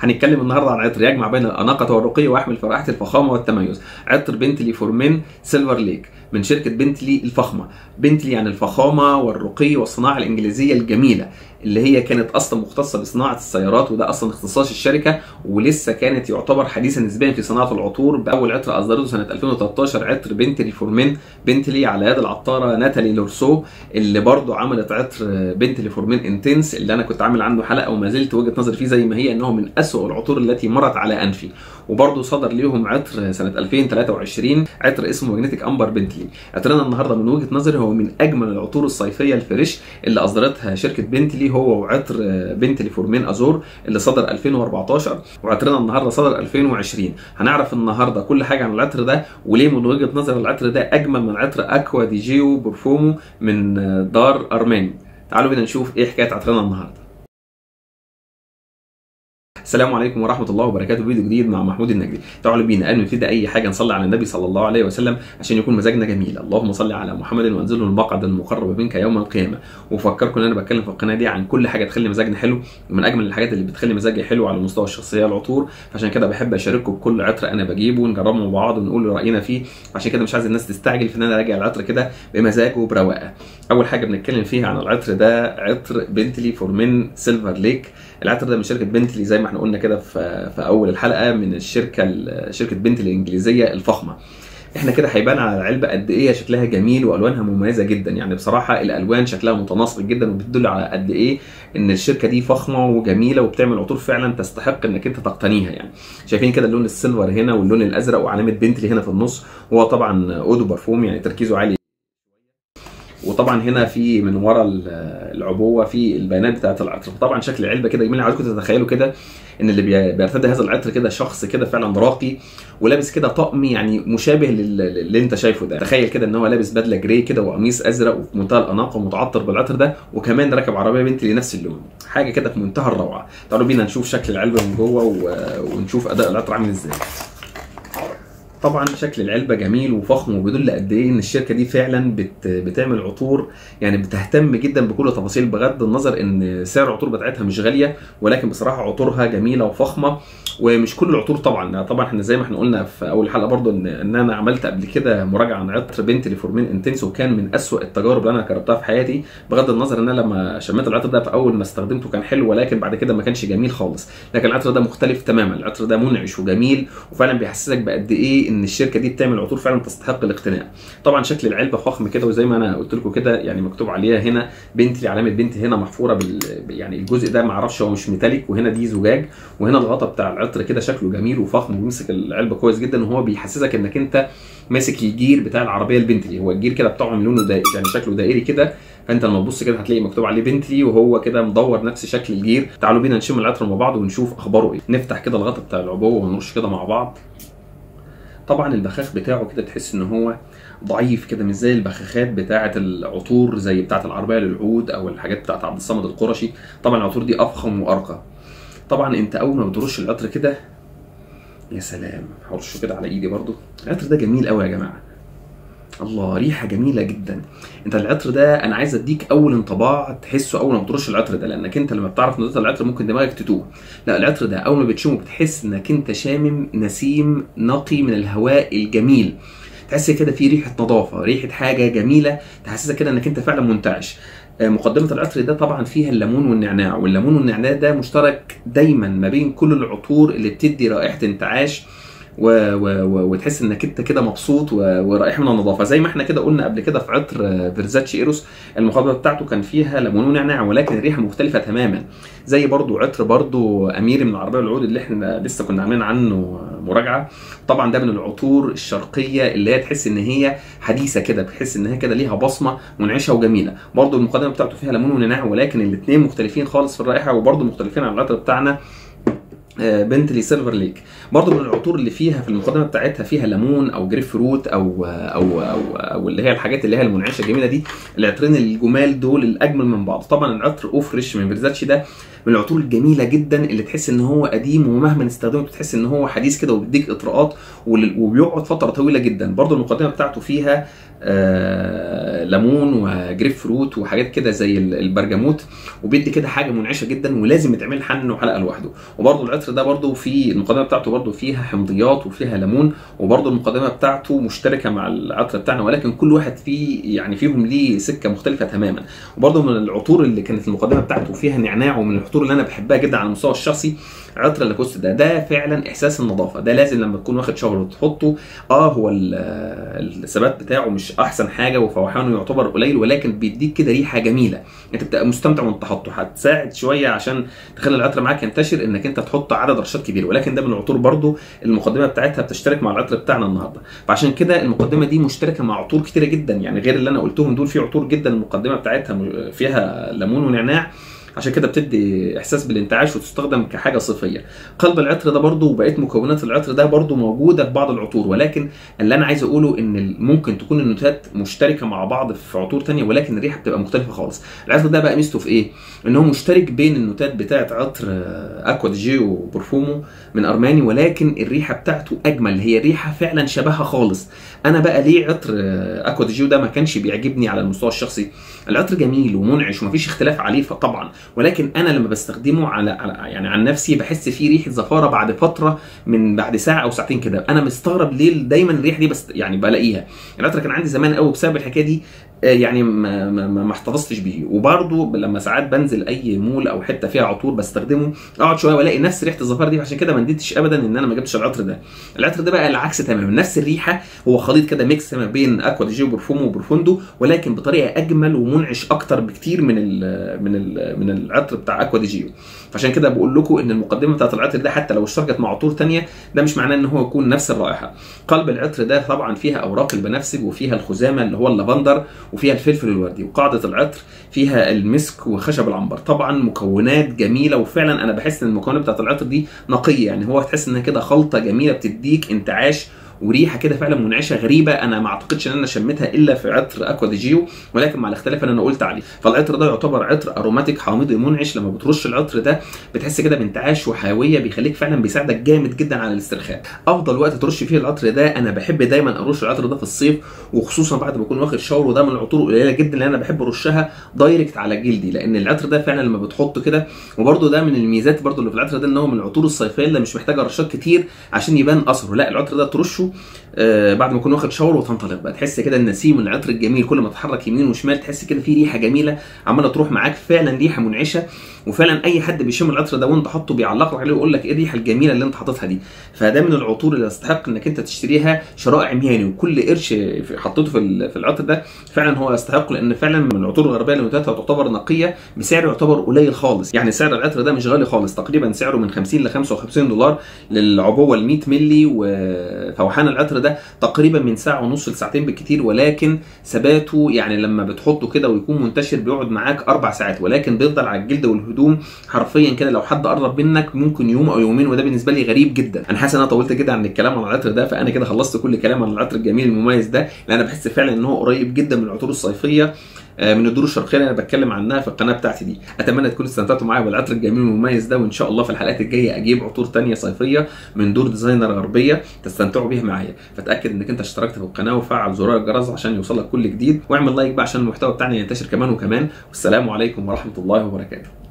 هنتكلم النهارده عن عطر يجمع بين الاناقه والرقي ويحمل في رائحه الفخامه والتميز عطر بنتلي فورمين سيلفر ليك من شركه بنتلي الفخمه بنتلي يعني الفخامه والرقي والصناعه الانجليزيه الجميله اللي هي كانت اصلا مختصه بصناعه السيارات وده اصلا اختصاص الشركه ولسه كانت يعتبر حديثا نسبيا في صناعه العطور باول عطر اصدرته سنه 2013 عطر بنتلي فورمين بنتلي على يد العطاره ناتالي لورسو اللي برضو عملت عطر بنتلي فورمين انتنس اللي انا كنت عامل عنه حلقه وما زلت وجهه نظري فيه زي ما هي انه من اسوء العطور التي مرت على انفي وبرضه صدر ليهم عطر سنه 2023 عطر اسمه ماجنتيك امبر بنتلي عطرنا النهارده من وجهه نظري هو من اجمل العطور الصيفيه الفريش اللي اصدرتها شركه بنتلي هو وعطر بنتلي فورمين ازور اللي صدر 2014 وعطرنا النهارده صدر 2020 هنعرف النهارده كل حاجه عن العطر ده وليه من وجهه نظر العطر ده اجمل من عطر اكوا دي جيو برفومو من دار ارماني تعالوا بينا نشوف ايه حكايه عطرنا النهارده السلام عليكم ورحمه الله وبركاته فيديو جديد مع محمود النجدي تعالوا بينا قبل ما نبتدي اي حاجه نصلي على النبي صلى الله عليه وسلم عشان يكون مزاجنا جميل اللهم صل على محمد وانزله المقعد المقرب منك يوم القيامه وفكركم ان انا بتكلم في القناه دي عن كل حاجه تخلي مزاجنا حلو ومن اجمل الحاجات اللي بتخلي مزاجي حلو على المستوى الشخصيه العطور فعشان كده بحب اشارككم بكل عطر انا بجيبه ونجربه مع بعض ونقول راينا فيه عشان كده مش عايز الناس تستعجل في ان انا راجع العطر كده بمزاج وبرواقه اول حاجه بنتكلم فيها عن العطر ده عطر بنتلي فورمين سيلفر ليك العطر ده من شركه بنتلي زي ما احنا قلنا كده في في اول الحلقه من الشركه شركه بنتلي الانجليزيه الفخمه احنا كده هيبان على العلبه قد ايه شكلها جميل والوانها مميزه جدا يعني بصراحه الالوان شكلها متناسق جدا وبتدل على قد ايه ان الشركه دي فخمه وجميله وبتعمل عطور فعلا تستحق انك انت تقتنيها يعني شايفين كده اللون السيلفر هنا واللون الازرق وعلامه بنتلي هنا في النص وهو طبعا اودو برفوم يعني تركيزه عالي وطبعا هنا في من ورا العبوه في البيانات بتاعت العطر طبعا شكل العلبه كده جميل عايزكم تتخيلوا كده ان اللي بيرتدي هذا العطر كده شخص كده فعلا راقي ولابس كده طقم يعني مشابه للي انت شايفه ده تخيل كده ان هو لابس بدله جراي كده وقميص ازرق وفي منتهى الاناقه ومتعطر بالعطر ده وكمان راكب عربيه بنتلي نفس اللون حاجه كده في منتهى الروعه تعالوا بينا نشوف شكل العلبه من جوه ونشوف اداء العطر عامل ازاي طبعا شكل العلبه جميل وفخم وبيدل قد ايه ان الشركه دي فعلا بت بتعمل عطور يعني بتهتم جدا بكل التفاصيل بغض النظر ان سعر العطور بتاعتها مش غاليه ولكن بصراحه عطورها جميله وفخمه ومش كل العطور طبعا طبعا احنا زي ما احنا قلنا في اول حلقه برضو ان, إن انا عملت قبل كده مراجعه عن عطر بنتلي فورمين انتنس وكان من اسوء التجارب اللي انا جربتها في حياتي بغض النظر ان انا لما شميت العطر ده في اول ما استخدمته كان حلو ولكن بعد كده ما كانش جميل خالص لكن العطر ده مختلف تماما العطر ده منعش وجميل وفعلا بيحسسك بقد ايه ان الشركه دي بتعمل عطور فعلا تستحق الاقتناء طبعا شكل العلبه فخم كده وزي ما انا قلت لكم كده يعني مكتوب عليها هنا بنتلي علامه بنتي هنا محفوره بال يعني الجزء ده ما اعرفش هو مش ميتاليك وهنا دي زجاج وهنا الغطا بتاع العطر كده شكله جميل وفخم وبيمسك العلبه كويس جدا وهو بيحسسك انك انت ماسك الجير بتاع العربيه البنتلي هو الجير كده بتاعهم لونه دائري يعني شكله دائري كده فانت لما تبص كده هتلاقي مكتوب عليه بنتلي وهو كده مدور نفس شكل الجير تعالوا بينا نشم العطر مع بعض ونشوف اخباره ايه نفتح كده الغطا بتاع العبوه ونرش كده مع بعض طبعا البخاخ بتاعه كده تحس ان هو ضعيف كده مش زي البخاخات بتاعه العطور زي بتاعه العربيه للعود او الحاجات بتاعه عبد الصمد القرشي طبعا العطور دي افخم وارقى طبعا انت اول ما بترش العطر كده يا سلام هرشه كده على ايدي برضو العطر ده جميل قوي يا جماعه الله ريحه جميله جدا انت العطر ده انا عايز اديك اول انطباع تحسه اول ما بترش العطر ده لانك انت لما بتعرف نضاره العطر ممكن دماغك تتوه لا العطر ده اول ما بتشمه بتحس انك انت شامم نسيم نقي من الهواء الجميل تحس كده في ريحه نظافه ريحه حاجه جميله تحسسك كده انك انت فعلا منتعش مقدمة العطر ده طبعا فيها الليمون والنعناع والليمون والنعناع ده مشترك دايما ما بين كل العطور اللي بتدي رائحة انتعاش و... و... و... وتحس انك انت كده مبسوط و... ورائحه من النظافه زي ما احنا كده قلنا قبل كده في عطر فيرزاتشي ايروس المقدمه بتاعته كان فيها ليمون ونعناع ولكن الريحه مختلفه تماما زي برضو عطر برضو اميري من العربيه العود اللي احنا لسه كنا عاملين عنه مراجعه طبعا ده من العطور الشرقيه اللي هي تحس ان هي حديثه كده بتحس ان هي كده ليها بصمه منعشه وجميله برضو المقدمه بتاعته فيها ليمون ونعناع ولكن الاثنين مختلفين خالص في الرائحه وبرضو مختلفين عن العطر بتاعنا بنتلي سيلفر ليك برضو من العطور اللي فيها في المقدمه بتاعتها فيها ليمون او جريب فروت او او او, أو اللي هي الحاجات اللي هي المنعشه الجميله دي العطرين الجمال دول الاجمل من بعض طبعا العطر اوفريش من فيرزاتشي ده من العطور الجميله جدا اللي تحس ان هو قديم ومهما استخدمته تحس ان هو حديث كده وبيديك اطراءات وبيقعد فتره طويله جدا برضو المقدمه بتاعته فيها آه، ليمون وجريب فروت وحاجات كده زي ال- البرجموت وبيدي كده حاجه منعشه جدا ولازم يتعمل عنه حلقه لوحده وبرده العطر ده برده في المقدمه بتاعته برده فيها حمضيات وفيها ليمون وبرده المقدمه بتاعته مشتركه مع العطر بتاعنا ولكن كل واحد فيه يعني فيهم ليه سكه مختلفه تماما وبرده من العطور اللي كانت المقدمه بتاعته فيها نعناع ومن العطور اللي انا بحبها جدا على المستوى الشخصي عطر لاكوست ده ده فعلا احساس النظافه ده لازم لما تكون واخد شاور وتحطه اه هو ال- الثبات بتاعه مش احسن حاجه وفوحانه يعتبر قليل ولكن بيديك كده ريحه جميله انت بتبقى مستمتع وانت حاطه هتساعد شويه عشان تخلي العطر معاك ينتشر انك انت تحط عدد رشات كبير ولكن ده من العطور برضو المقدمه بتاعتها بتشترك مع العطر بتاعنا النهارده فعشان كده المقدمه دي مشتركه مع عطور كتيره جدا يعني غير اللي انا قلتهم دول في عطور جدا المقدمه بتاعتها م- فيها ليمون ونعناع عشان كده بتدي احساس بالانتعاش وتستخدم كحاجه صيفيه قلب العطر ده برضو وبقيه مكونات العطر ده برضو موجوده في بعض العطور ولكن اللي انا عايز اقوله ان ال- ممكن تكون النوتات مشتركه مع بعض في عطور تانية ولكن الريحه بتبقى مختلفه خالص العطر ده بقى ميزته في ايه ان هو مشترك بين النوتات بتاعه عطر آه، اكوا دي جي وبرفومو من ارماني ولكن الريحه بتاعته اجمل هي ريحه فعلا شبهها خالص انا بقى ليه عطر آه، اكوا دي جي ده ما كانش بيعجبني على المستوى الشخصي العطر جميل ومنعش ومفيش اختلاف عليه طبعا ولكن انا لما بستخدمه على, على يعني عن نفسي بحس فيه ريحه زفاره بعد فتره من بعد ساعه او ساعتين كده انا مستغرب ليه دايما الريحه دي بس يعني بلاقيها العطر كان عندي زمان قوي بسبب الحكايه دي آه، يعني ما ما, ما ما احتفظتش بيه وبرضه لما ساعات بنزل اي مول او حته فيها عطور بستخدمه اقعد شويه والاقي نفس ريحه الزفاره دي عشان كده ما نديتش ابدا ان انا ما جبتش العطر ده العطر ده بقى العكس تماما نفس الريحه هو خليط كده ميكس ما بين اكوا دي جي وبرفومو وبرفوندو ولكن بطريقه اجمل ومنعش اكتر بكتير من ال من ال من العطر بتاع اكوا دي جي فعشان كده بقول لكم ان المقدمه بتاعت العطر ده حتى لو اشتركت مع عطور تانية ده مش معناه ان هو يكون نفس الرائحه قلب العطر ده طبعا فيها اوراق البنفسج وفيها الخزامه اللي هو اللافندر وفيها الفلفل الوردي وقاعده العطر فيها المسك وخشب العنبر طبعا مكونات جميله وفعلا انا بحس ان المكونات بتاعت العطر دي نقيه يعني هو تحس انها كده خلطه جميله بتديك انتعاش وريحه كده فعلا منعشه غريبه انا ما اعتقدش ان انا شميتها الا في عطر اكوا دي جيو ولكن مع الاختلاف اللي انا قلت عليه فالعطر ده يعتبر عطر اروماتيك حامضي منعش لما بترش العطر ده بتحس كده بانتعاش وحيويه بيخليك فعلا بيساعدك جامد جدا على الاسترخاء افضل وقت ترش فيه العطر ده انا بحب دايما ارش العطر ده في الصيف وخصوصا بعد ما اكون واخد شاور وده من العطور القليله جدا اللي انا بحب ارشها دايركت على جلدي لان العطر ده فعلا لما بتحطه كده وبرده ده من الميزات برده اللي في العطر ده ان هو من العطور الصيفيه اللي مش محتاجه رشات كتير عشان يبان اثره لا العطر ده ترشه آه بعد ما تكون واخد شاور وتنطلق بقى تحس كده النسيم العطر الجميل كل ما تتحرك يمين وشمال تحس كده في ريحه جميله عماله تروح معاك فعلا ريحه منعشه وفعلا اي حد بيشم العطر ده وانت حاطه بيعلق لك عليه ويقول لك ايه الريحه الجميله اللي انت حاططها دي فده من العطور اللي يستحق انك انت تشتريها شراء عمياني وكل قرش في- حطيته في ال- في العطر ده فعلا هو يستحق لان فعلا من العطور الغربيه اللي متاحه تعتبر نقيه بسعر يعتبر قليل خالص يعني سعر العطر ده مش غالي خالص تقريبا سعره من 50 ل 55 دولار للعبوه ال 100 مللي وفوحان العطر ده تقريبا من ساعه ونص لساعتين بالكتير ولكن ثباته يعني لما بتحطه كده ويكون منتشر بيقعد معاك اربع ساعات ولكن بيفضل على الجلد والهدوم حرفيا كده لو حد قرب منك ممكن يوم او يومين وده بالنسبه لي غريب جدا انا حاسس ان انا طولت كده عن الكلام عن العطر ده فانا كده خلصت كل كلام عن العطر الجميل المميز ده لان انا بحس فعلا ان هو قريب جدا من العطور الصيفيه آه، من الدور الشرقيه اللي انا بتكلم عنها في القناه بتاعتي دي اتمنى تكونوا استمتعتوا معايا بالعطر الجميل المميز ده وان شاء الله في الحلقات الجايه اجيب عطور تانية صيفيه من دور ديزاينر غربيه تستمتعوا بيها معايا فتاكد انك انت اشتركت في القناه وفعل زرار الجرس عشان يوصلك كل جديد واعمل لايك بقى عشان المحتوى بتاعنا ينتشر كمان وكمان والسلام عليكم ورحمه الله وبركاته